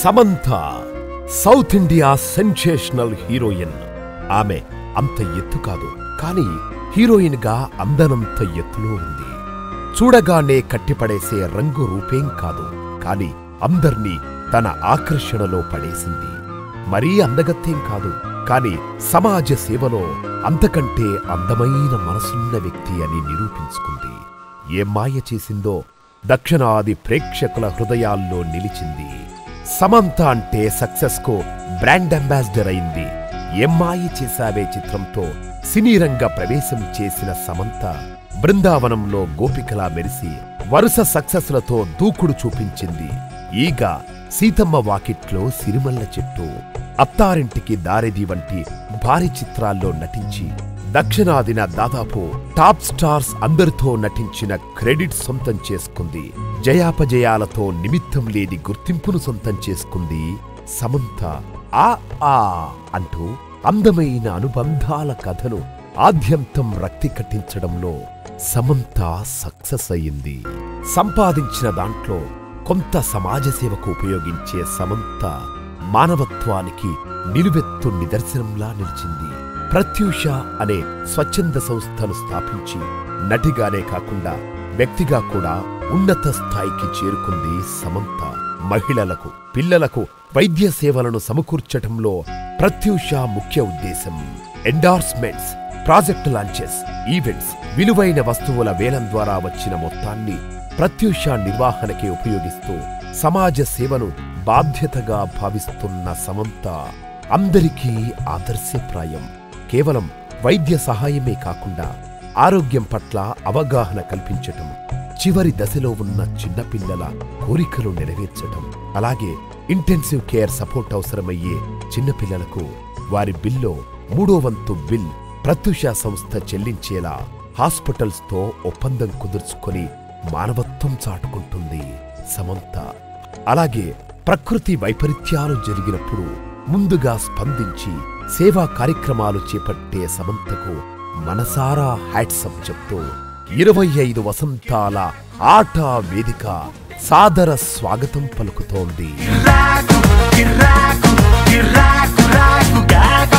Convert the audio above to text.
Samantha south India sensational heroine ఆమె అంత ఎత్తు కాదు కానీ హీరోయిన్ గా అందనంత ఎత్తులో ఉంది చూడగానే కట్టిపడేసే రంగు రూపేం కాదు కాని అందర్నీ తన ఆకర్షణలో పడేసింది మరీ అందగత్తేం కాదు కాని సమాజ సేవలో అంతకంటే అందమైన మనసున్న వ్యక్తి అని నిరూపించుకుంది ఏ మాయ చేసిందో దక్షిణాది ప్రేక్షకుల హృదయాల్లో నిలిచింది సమంత అంటే సక్సెస్ కు బ్రాండ్ అంబాసిడర్ అయింది ఎమ్మాయి చేసావే చిత్రంతో సినీ రంగ ప్రవేశం చేసిన సమంత బృందావనంలో గోపికలా మెరిసి వరుస సక్సెస్లతో దూకుడు చూపించింది ఈగ సీతమ్మ వాకిట్లో సిరిమల్ల చెట్టు అత్తారింటికి దారిది వంటి భారీ చిత్రాల్లో నటించి దక్షిణాదిన దాదాపు టాప్ స్టార్స్ అందరితో నటించిన క్రెడిట్ సొంతం చేసుకుంది జయాపజయాలతో నిమిత్తం లేని గుర్తింపును సొంతం చేసుకుంది సమంత ఆ ఆ అంటూ అందమైన అనుబంధాల కథను ఆద్యంతం రక్తి కట్టించడంలో సమంత సక్సెస్ అయింది సంపాదించిన దాంట్లో కొంత సమాజ సేవకు ఉపయోగించే సమంత మానవత్వానికి నిలువెత్తు నిదర్శనంలా నిలిచింది ప్రత్యూష అనే స్వచ్ఛంద సంస్థను స్థాపించి నటిగానే కాకుండా వ్యక్తిగా కూడా ఉన్నత స్థాయికి చేరుకుంది సమంత మహిళలకు పిల్లలకు వైద్య సేవలను సమకూర్చటంలో ప్రత్యూష ముఖ్య ఉద్దేశం ఎండార్స్మెంట్స్ ప్రాజెక్టు లాంచెస్ ఈవెంట్స్ విలువైన వస్తువుల వేలం ద్వారా వచ్చిన మొత్తాన్ని ప్రత్యూష నిర్వహణకి ఉపయోగిస్తూ సమాజ సేవను బాధ్యతగా భావిస్తున్న సమంత అందరికీ ఆదర్శప్రాయం కేవలం వైద్య సహాయమే కాకుండా ఆరోగ్యం పట్ల అవగాహన కల్పించటం చివరి దశలో ఉన్న చిన్నపిల్లల కోరికలు నెరవేర్చటం అలాగే ఇంటెన్సివ్ కేర్ సపోర్ట్ అవసరమయ్యే చిన్నపిల్లలకు వారి బిల్లో మూడో వంతు బిల్ ప్రత్యుష సంస్థ చెల్లించేలా హాస్పిటల్స్తో ఒప్పందం కుదుర్చుకొని మానవత్వం చాటుకుంటుంది సమంత అలాగే ప్రకృతి వైపరీత్యాలు జరిగినప్పుడు ముందుగా స్పందించి సేవా కార్యక్రమాలు చేపట్టే సమంతకు మనసారా హ్యాట్సప్ చెప్తూ ఇరవై ఐదు వసంతాల ఆట వేదిక సాదర స్వాగతం పలుకుతోంది Kiraku, kiraku, kiraku, raku, gaku